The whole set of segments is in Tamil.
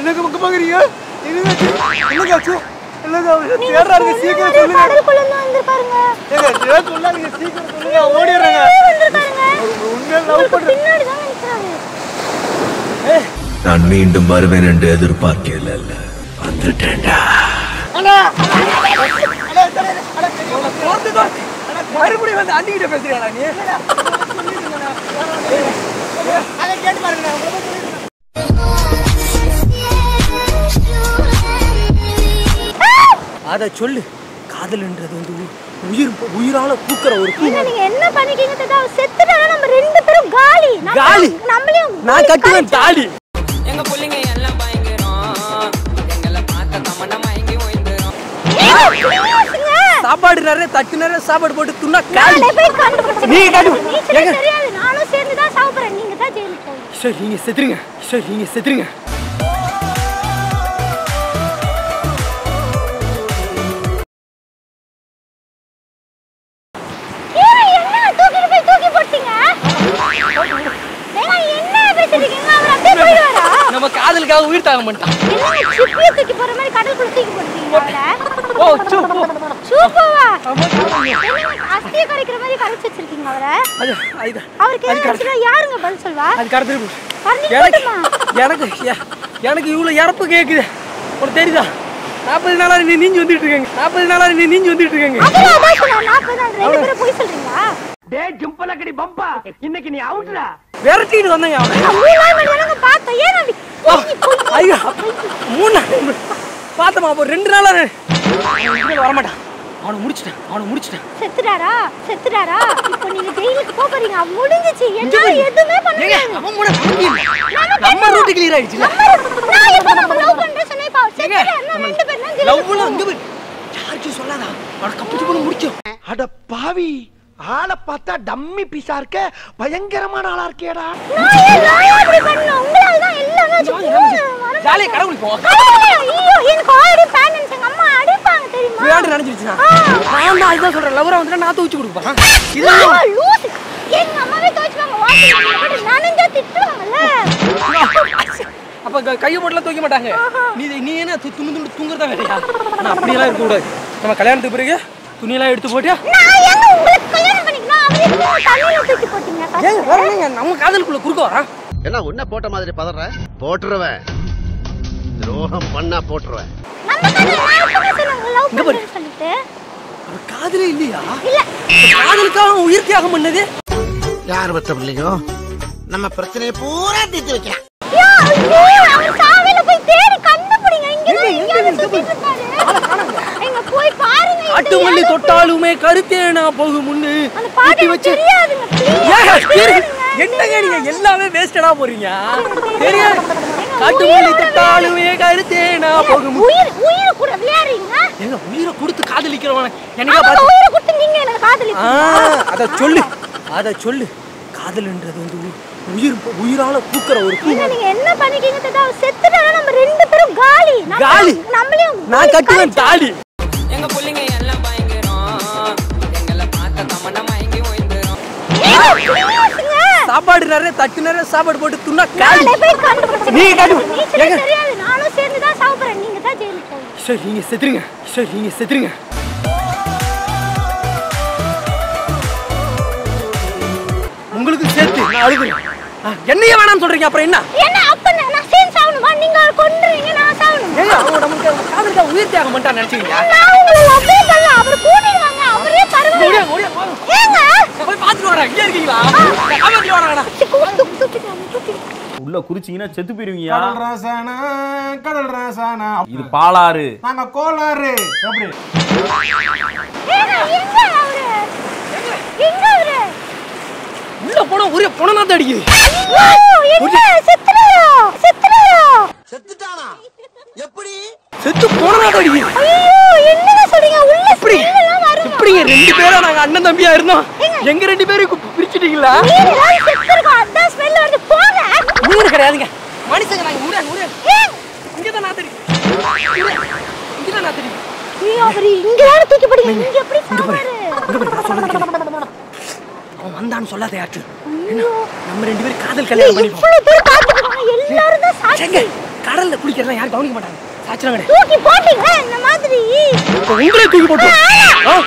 என்னங்க பக்கம் பாக்குறீங்க என்னங்க என்னங்க என்னங்க நீங்க தேடுறாங்க சீக்கிரம் சொன்ன சொல்லுங்க கடலுக்குள்ள இருந்து வந்திருப்பாருங்க ஏங்க ஏன் சொல்லாதீங்க சீக்கிரம் சொல்லுங்க ஓடிடுறாங்க வந்திருக்காருங்க உண்மையா லவ் உங்களுக்கு பண்ற பின்னாடி தான் நிக்கிறாரு நான் மீண்டும் வருவேன் என்று எதிர்பார்க்கல வந்துட்டேன்டா மறுபடியும் வந்து அண்ணிக்கிட்ட பேசுறியாடா நீ அதை கேட்டு பாருங்க அத சொல்லு காதல்ன்றது வந்து உ- உயிர் உயிரால பூக்கிற ஒரு பூ ஏங்க, நீங்க என்ன பண்ணிட்டீங்க தெரியுதா? அவர் செத்துட்டாரா நம்ம ரெண்டு பேரும் காலி நம்ம- காலி? நம்மளையும் நான் கட்டுவேன் தாலி எங்க புள்ளைங்க எல்லாம் பயங்கரம் எங்களை பார்த்த தமண்டம் மயங்கி ஓய்ந்துரும் ஏங்க, pleaseங்க. சாப்பாடு நிறைய தட்டு நிறைய சாப்பாடு போட்டு துண்ணா காலி நானே போய் கண்டுபிடிச்சு நீ கண்டு- நீச்சலே ஏங்க. தெரியாது நானும் சேர்ந்து தான் சாப்பிடுறேன் நீங்க தான் ஜெயிலுக்கு போகணும் சரி நீங்க செத்துருங்க சரி நீங்க செத்துருங்க ஏங்க, என்ன தூக்கிட்டு போய் தூக்கி போட்டீங்க ஏங்க, என்ன பேசிட்டு இருக்கீங்க அவர் அப்படியே போயிடுவாரா நம்ம காதலுக்காக உயிர் தாங்க மாட்டான் என்னங்க சிப்பியை தூக்கி போற மாதிரி கடலுக்குள்ள தூக்கி போட்டீங்க அவரை ஓ சூ போ. சூப்பவா என்னங்க அஸ்தியை கரைக்கிற மாதிரி கரைச்சு வச்சிருக்கீங்க அவரை அது அது அவருக்கு அது என்ன ஆச்சுன்னா யாருங்க பதில் சொல்வா அது கடத்திட்டு போ. கரண்டி எனக்கு போட்டுமா எனக்கு எ- எனக்கு இவ்வளவு இறப்பு கேக்குது உனக்கு தெரியுதா நாற்பது நாளா நீ நீஞ்சி வந்துட்டு இருக்கேங்க நாற்பது நாளா நீ நீஞ்சி வந்துட்டு இருக்கேங்க அதான் அதான் சொன்னேன் நாற்பது நாள் ரெண்டு பேரும் போய் சொல்றீங்களா டேய் ஜும்பலக்கடி பம்பா இன்னைக்கு நீ அவுட்ரா விரட்டிட்டு வந்தேங்க அவனை நான் மூணு நாள் மணி நேரம் பார்த்தேன் ஏன் அப்படி பொய், பொய். ஐயோ மூணு நாள் பார்த்தமா அப்போ ரெண்டு நாளா நான் அவன் இனிமேல் வரமாட்டான் அவனை முடிச்சிட்டேன் அவனை முடிச்சிட்டேன் செத்துட்டாரா செத்துட்டாரா இப்போ நீங்க ஜெயிலுக்கு போக போறீங்க முடிஞ்சிச்சு என்னால எதுவுமே பண்ண ஏங்க முடியாது அவன் கூட நமக்கு இல்ல. நம்ம ரூட்டு கிளியர் ஆயிடுச்சுல நம்ம- நான் எப்ப நம்ம லவ் பண்றேன் சொன்னேன் இப்போ அவர் ஏங்க செத்துட்டாரு, நான் ரெண்டு பேரும் தான் ஜெயிலுக்கு லவ்லாம் அங்க போய் யாருக்கும் சொல்லாதா அவனை கப்பிச்சு போட்டு முடிச்சோம் அட பாவி ஆளை பார்த்தா டம்மி பீஸா இருக்க பயங்கரமான ஆளா இருக்கேடா நான் ஏன் நான் ஏன் அப்படி பண்ணணும்? உங்களால தான் எல்லாமே ஆச்சு. வர ஜாலியாக கடவுள் போவோம் கடவுளே, ஐயோ, எனக்கு already fan நினைச்சேங்க. அம்மா அடிப்பாங்க தெரியுமா? விளையாண்டு நினைச்சிருச்சுனா நான் தான் அதுதான் சொல்றேன் லவரா வந்துட்டு நான் துவச்சு கொடுப்பேன் இது ஐயோ, லூசு. எங்க அம்மாவே துவைச்சுப்பாங்க. washing machine ல போட்டு நனைஞ்சா திட்டுவாங்கல்ல. அப்ப க- கையை போட்டுலாம் தூக்க மாட்டாங்க நீ நீ என்ன து- துண்டு துண்டு தூங்குறதா வேலையா ஆனா அப்படியெல்லாம் இருக்க கூடாது நம்ம கல்யாணத்துக்கு பிறகு துணியெல்லாம் எடுத்து போட்டியா நான் ஏங்க உங்களுக்கு கல்யாணம் பண்ணிக்கணும்? அவர் எதுக்கு உங்க தலையில தூக்கி போட்டீங்க first? ஏங்க வேற என்னங்க நம்ம காதலுக்குள்ள குறுக்க வரான் என்ன உன்ன போட்ட மாதிரி பதற போட்டுருவேன் துரோகம் பண்ணா போட்டுருவேன் நம்ம தானே நான் எப்பவே சொன்னேன், love பண்றேன்னு சொல்லிட்டு. அவ காதலே இல்லையா இல்ல. காதலுக்காக அவன் உயிர் தியாகம் பண்ணது யார் பத்த பிள்ளைங்க நம்ம பிரச்சனையை பூரா தீர்த்து வைக்கலாம் ஐயோ, ஐயோ, அவர் சாவில போய் தேடி கண்டுபிடிங்க. இங்கதான் எங்கேயாவது சுத்திட்டு இருக்காரு. எங்க போய் பாருங்க இந்த காட்டு மல்லி ஏழை தொட்டாலுமே கருத்தேனா போகும் முன்னு அந்த பாட்டு கட்டி எனக்கு வச்சு தெரியாதுங்க please. ஏங்க, தெரி- என்னங்க நீங்க எல்லாமே வேஸ்டடா போறீங்க தெரியாது காட்டு மல்லி தொட்டாலுமே கருத்தேனா போகும் முன்னு. உயிர் உயிர் கூட விளையாடுறீங்க ஏங்க உயிரை கொடுத்து காதலிக்கிறவன என்னைக்கா அவங்க பார்த்து உயிரை கொடுத்து நீங்க எனக்கு காதலிப்பீங்க ஆ அத சொல்லு அத சொல்லு காதல்ன்றது வந்து உ- உயிர் உயிரால பூக்கிற ஒரு பூ ஏங்க, நீங்க என்ன பண்ணிட்டீங்க தெரியுதா? அவர் செத்துட்டாரா நம்ம ரெண்டு பேரும் காலி நம்ம- காலி? நம்மளையும் நான் கட்டுவேன் தாலி எங்க புள்ளைங்க எல்லாம் பயங்கரம் எங்களை பார்த்த தமண்டம் மயங்கி ஓய்ந்துரும் ஏங்க, pleaseங்க. சாப்பாடு நிறைய தட்டு நிறைய சாப்பாடு போட்டு துண்ணா காலி நானே போய் கண்டுபிடிச்சு நீ கண்டு- நீச்சலே ஏங்க. தெரியாது நானும் சேர்ந்து தான் சாப்பிடுறேன் நீங்க தான் ஜெயிலுக்கு போகணும் சரி நீங்க செத்துருங்க சரி நீங்க செத்துருங்க உங்களுக்கு சேர்த்து நான் அழுகுறேன் ஆ, என்னையே வேணாம்னு சொல்றீங்க அப்புறம் என்ன என்ன அப்ப நான் நான் சேர்ந்து சாகணுமா நீங்க கொண்டுறீங்க நான் சாகணுமா ஏங்க அவங்க நமக்கு காதலுக்கா உயிர் தியாகம் பண்ணிட்டா நினைச்சீங்க நான் உங்களை லவ்வே பண்ணல அவர் கூட்டிட்டு வாங்க அவரே பரவாயில்ல ஓடியா, ஓடியா, போங்க. ஏங்க நான் போய் பார்த்துட்டு வரேன் இங்கே இருக்கீங்களா காப்பாற்றி வரேன் தூக்கி தூக்கிட்டாங்க தூக்கிட்டாங்க உள்ள குறிச்சிங்கன்னா செத்து போயிருவீங்க கடல் ராசானா கடல் ராசானா இது பாலாறு நாங்க கோளாறு எப்படி ஏங்க எங்க அவரு எங்க அவரு உள்ள போனா ஒரே புனநாத்த அடிக்குது ஐயோ என்ன செத்துறாரோ செத்துறாரோ செத்துட்டானா எப்படி செத்து புனநாத்த அடிக்குது ஐயோ என்னங்க சொல்றீங்க உள்ள இப்படி smell எல்லாம் வருங்க இப்படிங்க ரெண்டு பேரும் நாங்க அண்ணன் தம்பியா இருந்தோம் எங்க ரெண்டு பேரும் கு- பிரிச்சுட்டீங்களா மீன் எல்லாம் செத்துருக்கோம் அதான் ஸ்மெல் வருது போங்க மூணு கிடையாதுங்க மனுஷங்க நாங்க முடியாது முடியாது ஏன் இங்கதான் நாத்தடி இங்கதான் நாத்தடி ஐயோ அவரு இங்க வேற தூக்கி போடுங்க இங்க எப்படி சாவாரு இங்க பாரு நான் சொல்றது கேளு அவன் வந்தான்னு சொல்லாத யாச்சு என்ன நம்ம ரெண்டு பேரும் காதல் கல்யாணம் பண்ணிப்போம் இவ்வளவு பேர் பாத்துக்கிறாங்க எல்லாரும் தான் ஏங்க சாட்சி கடல்ல குளிக்கிறதா யாரும் கவனிக்க மாட்டாங்க சாச்சிரம் கிடையாது தூக்கி போட்டீங்க இந்த மாதிரி இப்போ உங்களே தூக்கி போட்டு ஆ,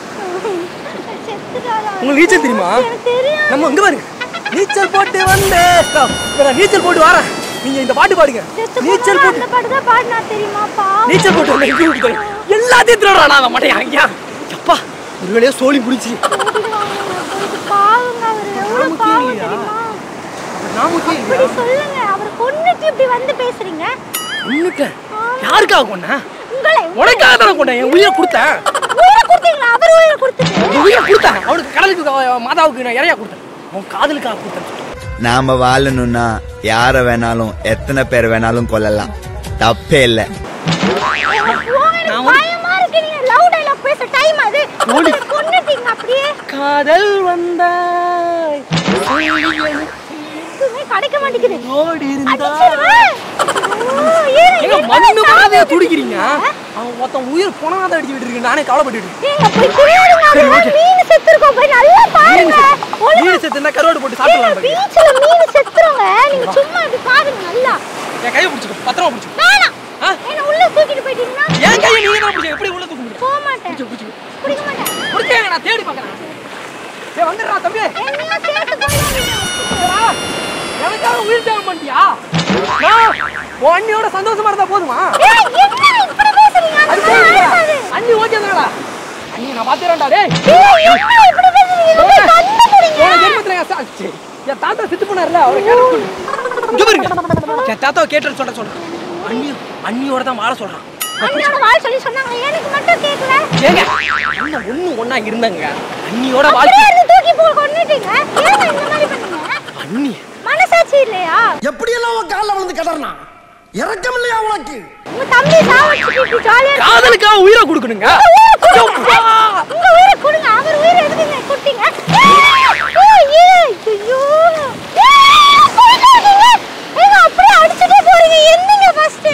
செத்துட்டாரா? உங்களுக்கு நீச்சல் தெரியுமா எனக்கு தெரியும் நம்ம இங்க பாருங்க நீச்சல் போட்டு வந்து நான் நீச்சல் போட்டு வரேன் நீங்க இந்த பாட்டு பாடுங்க செத்து நீச்சல் போனா போட்டு அந்த பாட்டு தான் பாடினா தெரியுமா பாவம் நீச்சல் போட்டு வந்து இங்க விட்டு போய் எல்லாத்தையும் திருடுறானா அவன் மாட்டேன் ஐயா அப்பா ஒரு வேலையா சோழி பிடிச்சி கொஞ்சம் பாவங்க அவரு எவ்வளவு முக்கியம் பாவம் இல்லையா? தெரியுமா நான் முக்கியம் இப்படி சொல்லுங்க அவர் கொன்னுட்டு இப்படி வந்து பேசுறீங்க உன்னுட்டேன் யாருக்காக கொண்டேன் உங்களை உனக்காக தானே கொண்டேன் என் உயிரை கொடுத்தேன் உயிரை கொடுத்தீங்களா அவர் உயிரை கொடுத்துட்டு என் உயிரை கொடுத்தேன் அவனுக்கு கடலுக்கு அவ- மாதாவுக்கு நான் இறையா கொடுத்தேன் அவன் காதலுக்காக கொடுத்தேன் நாம வாழணும்னா யார வேணாலும் எத்தனை பேர் வேணாலும் கொல்லலாம் தப்பே இல்லை எனக்கு போங்க, எனக்கு பயமா இருக்கு நீங்க லவ் டைலாக் பேச டைம் அது அவரை கொன்னுட்டீங்க அப்படியே காதல் வந்தாய் எதுவுமே கிடைக்க மாட்டேங்குது ஓடி இருந்தா அடிச்சிருவேன். ஓ, ஏன் எங்க என்ன மண்ணு சாப்பிட்டு மாதிரியே இருக்கீங்க? துடிக்கிறீங்க அவன் ஒருத்தன் உயிர் போனதான் அடிச்சுட்டு இருக்கு நானே கவலைப்பட்டு இருக்கேன் ஏங்க, போய் திருடுங்க, அதெல்லாம் மீன் செத்துருக்கோம். போய் நல்லா பாருங்க. ஒழுங்கா- மீன் செத்துனா கருவாடு போட்டு ஏங்க, சாப்பிடலாம் பாருங்க. பீச்ல மீன் செத்துருங்க. நீங்க சும்மா இப்படி பாருங்க நல்லா. என் கையை பிடிச்சிக்கோ பத்திரமா பிடிச்சிக்கோ வேணாம். ஆ? என்னை உள்ள தூக்கிட்டு போயிட்டீங்கன்னா என் கையை நீங்க தான் பிடிச்ச எப்படி உள்ள தூக்க முடியும் போக மாட்டேன். பிடிச்சிக்கோ குடிக்க மாட்டேன். பிடிச்சேங்க நான் தேடி பார்க்கறேன் ஏய் வந்துடுறா தம்பி என்னையும் சேர்த்து போயிடாதீங்க. வந்துடுறா. எனக்காக உயிர் தியாகம் பண்ணிட்டியா நான் உன் அண்ணியோட சந்தோஷமா இருந்தா போதுமா ஏய், என்ன இப்படி பேசுறீங்க? அது அந்த மாதிரி போதுமா? ஆகாது. அண்ணி ஓகே தானடா அண்ணி நான் பாத்துறேன்டா டேய் ஏய், என்ன இப்படி பேசுறீங்க? இது போய் கண்டுபிடிங்க. போன ஜென்மத்துல என் சா- சீ, என் தாத்தா செத்து போனார்ல அவரை கேட்டு சொல்லு. இங்க பாருங்க என் தாத்தாவை கேட்டு சொல்ற சொல்றேன் அண்ணி அண்ணியோட தான் வாழ சொல்றான் அண்ணியோட வாழ் சொல்லி சொன்னாங்க எனக்கு மட்டும் கேட்கல ஏங்க அண்ணன் ஒண்ணு ஒண்ணா இருந்தாங்க அண்ணியோட வாழ்க்கை அப்படியே இருந்து தூக்கி போ கொன்னுட்டீங்க ஏங்க இந்த மாதிரி பண்ணீங்க அண்ணி மனசாட்சி இல்லையா எப்படியெல்லாம் உன் காலில் விழுந்து கதறினா இறக்கம் இல்லையா உனக்கு உங்க தம்பி சாவடிச்சுட்டு ஜாலியா காதலுக்காக உயிரை கொடுக்கணுங்க யப்பா! உங்க உயிரை கொடுங்க அவர் உயிரை எதுக்குங்க கொடுத்தீங்க ஏய், ஏய், ஐயோ ஏய், கொன்னுட்டீங்க. ஏங்க, அப்படியே அடிச்சுட்டே போறீங்க என்னங்க ஃபர்ஸ்ட்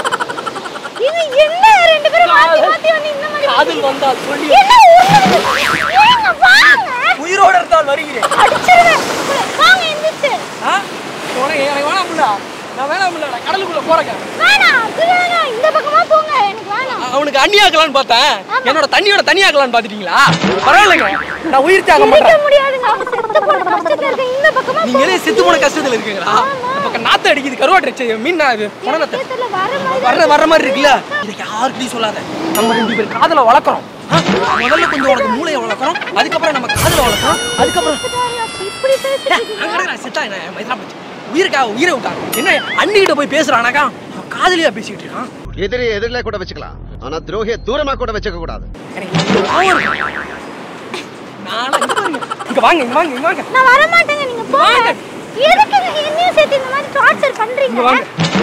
இது என்ன ரெண்டு பேரும் மாத்தி மாத்தி வந்து இந்த மாதிரி காதல் வந்தால் சொல்லி என்ன உருளுது? ஏங்க வாங்க உயிரோட இருந்தால் வருகிறேன் அடிச்சிருவேன் வாங்க எந்திரிச்சு ஆ? உனக்கு எனக்கு வேணாம்ல நான் வேணாம்ல நான் கடலுக்குள்ள போறேங்க வேணாம் அது வேணாம் இந்த பக்கமா போங்க எனக்கு வேணாம் அவனுக்கு அண்ணியாக்கலான்னு பார்த்தேன் என்னோட தண்ணியோட தண்ணியாக்கலான்னு பாத்துட்டீங்களா பரவாயில்லைங்க நான் உயிர் தியாகம் இருக்க பண்றேன் முடியாதுங்க அவன் செத்து போன கஷ்டத்துல இருக்க இந்த பக்கமா நீங்களே செத்து போன கஷ்டத்துல இருக்கீங்களா இந்த பக்கம் நாத்து அடிக்குது கருவாட்டு வச்சு மீன் நான் இது புனநத்தை தேர்தல வர மாதிரி வர்ற வர்ற மாதிரி இருக்குல்ல இதை யாருக்கிட்டையும் சொல்லாத நம்ம ரெண்டு பேர் காதல வளர்க்குறோம் ஆ? முதல்ல கொஞ்சம் உனக்கு மூளையை வளர்க்குறோம் அதுக்கப்புறம் நம்ம காதல வளர்க்குறோம் அதுக்கப்புறம் இப்படி பேசிட்டு அங்க கிடக்குறா, செத்தா என்ன இதெல்லாம் போச்சு உயிருக்கா உயிரை விட்டான் என்ன அண்ணிக்கிட்ட போய் பேசுறானாக்கா அவன் காதலியா பேசிக்கிட்டு இருக்கான் எதிரி எதிரிலே கூட வச்சுக்கலாம் ஆனா துரோகிய தூரமா கூட வச்சுக்க கூடாது எனக்கு இவ்வளவு கோவம் இருக்கு. நானா இங்க பாருங்க. இங்க வாங்க இங்க வாங்க இங்க வாங்க நான் வர மாட்டேங்க நீங்க போங்க எதுக்குங்க என்னையும் சேர்த்து இந்த மாதிரி டார்ச்சர் இங்க பண்றீங்க வாங்க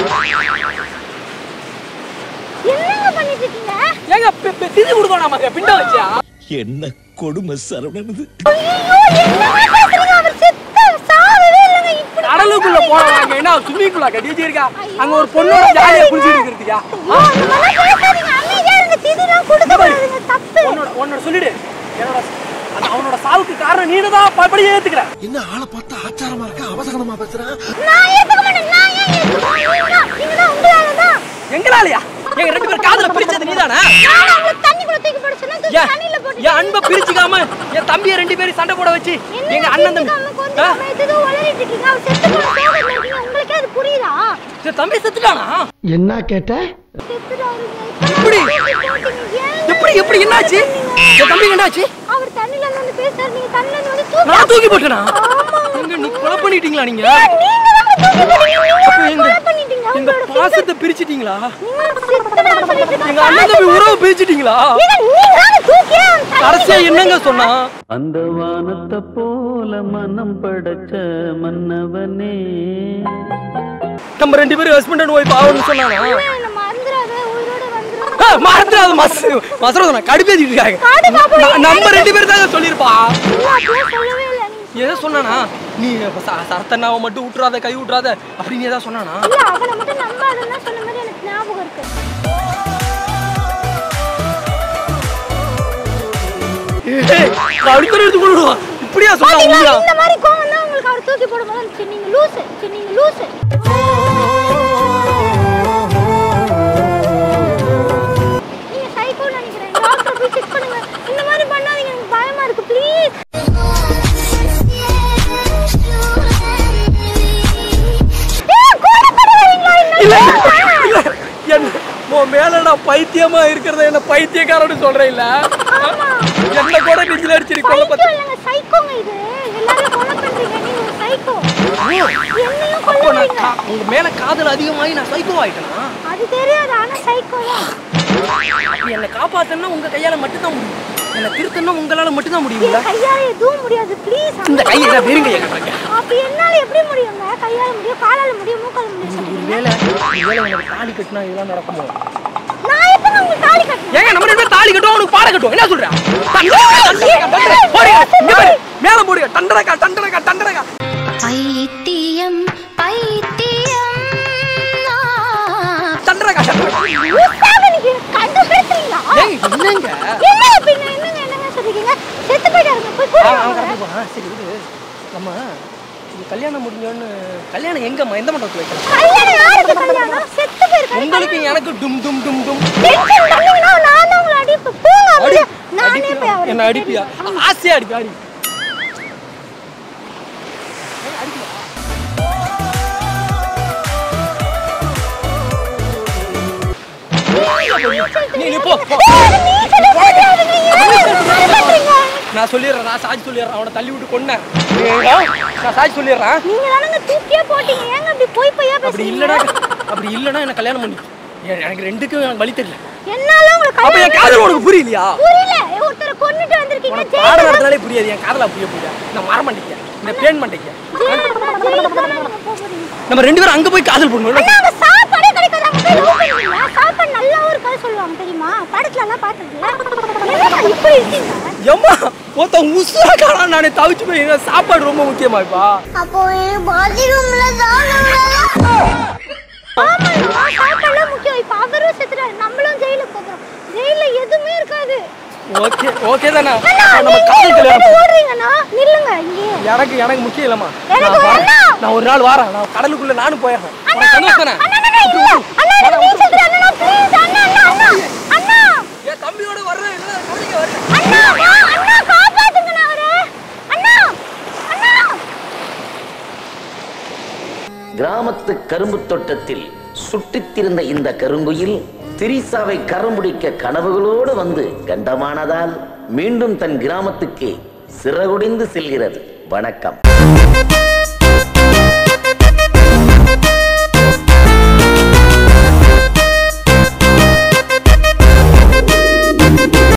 என்னங்க பண்ணிட்டு இருக்கீங்க ஏங்க பி- பி- திதி கொடுக்கணாமாங்க பிண்டம் வச்சியா என்ன கொடுமை சரவணனது ஐயோ என்னங்க பேசுறீங்க அவர் செத்து சாவவே இல்லைங்க இப்படி கடலுக்குள்ள போனாங்க என்ன ஸ்விம்மிங் பூலா கட்டி இருக்கா அங்க ஒரு பொண்ணோட ஜாலியா குளிச்சிட்டு இருக்கிறதுக்கா ஐயோ, அந்த மாதிரிலாம் பேசாதீங்க அமைதியா இருங்க திதிலாம் கொடுக்க கூடாதுங்க தப்பு உன்னோட உன்னோட சொல்லிடு என்னோட அந்த அவனோட சாவுக்கு காரணம் நீனு தான் படியே ஏத்துக்கிற என்ன ஆளை பார்த்தா ஆச்சாரமா இருக்கா அவசகனமா பேசுறேன் நான் ஏத்துக்க மாட்டேன் நான் ஏன் ஏத்துக்கணும் நீங்க நீங்க தான் உங்களால தான் எங்களாலயா எங்க ரெண்டு பேர் காதல பிரிச்சது நீதானே நான் உங்களுக்கு தண்ணிக்குள்ள தூக்கி போட சொன்னா தூக்கி ஏன் தண்ணியில போட்டு என் அன்பை பிரிச்சுக்காம என் தம்பியை ரெண்டு பேரும் சண்டை போட வச்சு எங்க அண்ணன் தம்பி ஆ? கொஞ்சம் ஏதோ உளறிட்டு இருக்கீங்க அவர் செத்து போன சோகத்துல இருக்கீங்க உங்களுக்கே அது புரியுதா என் தம்பி செத்துட்டானா என்ன கேட்ட செத்துட்டாருங்க எப்படி? ஏன் எப்படி எப்படி என்னாச்சு என் தம்பி என்னாச்சு அவர் தண்ணில இருந்து வந்து பேசுறாரு நீங்க தண்ணில இருந்து வந்து தூக்கி நான் தூக்கி போட்டேனா ஆமா எங்க நீ கொலை பண்ணிட்டீங்களா நீங்க நீங்க தான் தூக்கி போட்டீங்க அப்ப நீங்க எங்க கொலை பண்ணிட்டீங்க எங்க உங்களோட பாசத்தை பிரிச்சிட்டீங்களா நீங்க செத்துட்டாருன்னு சொல்லிட்டு நான் எங்க அண்ணன் தம்பி உறவு பிரிச்சிட்டீங்களா ஏங்க, நீங்க தானே தூக்கி அவன் தண்ணியில கடைசியா என்னங்க சொன்னா அந்த வானத்தை போல மனம் படைச்ச மன்னவனே நம்ம ரெண்டு பேரும் ஹஸ்பண்ட் அண்ட் ஒய்ஃப் ஆகணும்னு சொன்னானா என்ன மறந்துடாத உயிரோட வந்துரும் ஆ, மறந்துடாத மஸ் மசரதனா கடுப்பேத்திட்டு இருக்காங்க காடு பாப்போம், ந- நம்ம ரெண்டு பேரும் தாங்க சொல்லியிருப்பா இல்ல அப்படியே சொல்லவே இல்லை நீங்க ஏதோ சொன்னானா நீ ச- சரத்தண்ணாவை மட்டும் விட்டுறாத கை விட்டுறாத அப்படின்னு ஏதாவது சொன்னானா இல்ல அவனை மட்டும் நம்பாதுன்னா சொன்ன மாதிரி எனக்கு ஞாபகம் இருக்கு அடுத்த எடுத்து கொடுடுவான் இப்படியா சொன்னா பாத்தீங்களா, உண்மையா இந்த மாதிரி கோவம் தான் உங்களுக்கு அவர் தூக்கி போடும்போது சரி நீங்க லூசு சரி நீங்க லூசு உன் மேல நான் பைத்தியமா இருக்கிறத என்ன பைத்தியக்காரன்னு சொல்றேன் இல்ல என்ன கூட நெஞ்சில அடிச்சிரு கொல்ல சைக்கோ இல்லைங்க சைக்கோங்க இது எல்லாரும் கொலை பண்றீங்க நீங்க ஒரு சைக்கோ என்னையும் அப்போ நான் கொல்லுவீங்க கா- உங்க மேல காதல் அதிகமாகி நான் சைக்கோ ஆயிட்டேனா அது தெரியாது ஆனா சைக்கோ தான் அப்படி என்னை காப்பாத்தணும்னா உங்க கையால மட்டும்தான் முடியும் என்னை திருத்தணும்னா உங்களால மட்டும்தான் முடியுங்களா என் கையால எதுவும் முடியாது ப்ளீஸ் இந்த கையை நான் வெறுங்க எங்க அப்படி என்னால எப்படி முடியுங்க கையால முடியும் காலால முடியும் மூக்கால முடியும் சொல்றீங்க. ஒருவேளை ஒருவேளை எனக்கு தாலி கட்டினா இதெல்லாம் நடக்குமோ நான் எப்ப உங்களுக்கு தாலி கட்டினேன் ஏங்க நம்ம ரெண்டு பேரும் தாலி கட்டுவோம் அவனுக்கு பாட கட்டுவோம் என்ன சொல்ற மேல போடுங்க டண்டரக்கா டண்டரக்கா டண்டரக்கா பைத்தியம் பைத்தியம் டண்டரக்கா டண்டரக்கா ஊசாக நீங்க கண்டுபிடிச்சீங்களா ஏங்க என்னங்க என்ன பின்ன என்னங்க என்னங்க சொல்றீங்க செத்து போயிட்டாருங்க போய் ஆ, கூட்டிட்டு அவன் வாங்க. கடந்து போறான் சரி விடு நம்ம இது கல்யாணம் முடிஞ்சோன்னு கல்யாணம் எங்கம்மா எந்த மண்டபத்தில் வைக்கலாம் கல்யாணம் யாருக்கு கல்யாணம் செத்து போயிருக்காரு உங்களுக்கு எனக்கு டும் டும் டும் டும் டென்ஷன் பண்ணீங்கன்னா நான் தான் உங்களை அடிப்பேன் போங்க அடி அப்படியே நானே அடிப்பியா? போய் அவரை என்ன அடிப்பியா ஆசையா அடிப்பா அடி நீ நீ போ போ. நான் சொல்லிடுறேன் நான் சாட்சி சொல்லிடுறேன் அவனை தள்ளி விட்டு கொண்டேன் நான் சாட்சி சொல்லிடுறேன் நீங்க தானங்க தூக்கியே போட்டீங்க ஏங்க அப்படி போய் போய்யா அப்படி பேசுறீங்க இல்லைன்னா அப்படி இல்லைன்னா என்ன கல்யாணம் பண்ணி எனக்கு ரெண்டுக்கும் எனக்கு வழி தெரியல என்னால உங்களுக்கு அப்ப என் காதல் உனக்கு புரியலையா புரியல ஒருத்தரை கொன்னுட்டு வந்திருக்கீங்க உனக்கு பாடம் நடந்தாலே புரியாது என் காதலா புரிய புரியாது நான் மரம் மண்டிக்க இந்த பேன் மண்டிக்க நம்ம ரெண்டு பேரும் அங்க போய் காதல் பண்ணுவோம் அங்க சாப்பாடே கிடைக்காது அங்க போய் லவ் பண்ணுவீங்களா சாப்பாடு நல்லாவும் இருக்காது சொல்லுவாங்க தெரியுமா படத்துல எல்லாம் பாத்துருக்கீங்க என்னடா இப்படி இருக்கீங்க ஏம்மா ஒருத்தன் உசுரா காணா நானே தவிச்சு போய் எங்க சாப்பாடு ரொம்ப முக்கியமா இப்பா அப்போ பாத்ரூம்ல ஆமாண்ணா சாப்பாடுலாம் முக்கியம் இப்ப அவரும் செத்துறாரு நம்மளும் ஜெயிலுக்கு போகிறோம் ஜெயில எதுவுமே இருக்காது ஓகே ஓகே தானே அண்ணா, நம்ம நீங்க காதல் எங்க கல்யாணம் போட்டு ஓடுறீங்கண்ணா நில்லுங்க இங்கே எனக்கு எனக்கு முக்கியம் இல்லம்மா எனக்கு நான் வரேன். வேணாம். நான் ஒரு நாள் வரேன் நான் கடலுக்குள்ள நானும் போயிடுறேன் அண்ணா உனக்கு அண்ணா சந்தோஷம் தானே அண்ணா அண்ணா இல்ல அண்ணா எனக்கு நீச்சல் தெரியாது அண்ணா ப்ளீஸ் அண்ணா அண்ணா அண்ணா அண்ணா என் தம்பியோட வர்றேன் இல்ல கவனிக்க வரேன் அண்ணா வா, அண்ணா காப்பாத்துங்கண்ணா அவரை அண்ணா அண்ணா கிராமத்து கரும்பு தோட்டத்தில் சுட்டித்திருந்த இந்த கருங்குயில் திரிசாவை கரமுடிக்க கனவுகளோடு வந்து கண்டமானதால் மீண்டும் தன் கிராமத்துக்கு சிறகுடிந்து செல்கிறது வணக்கம்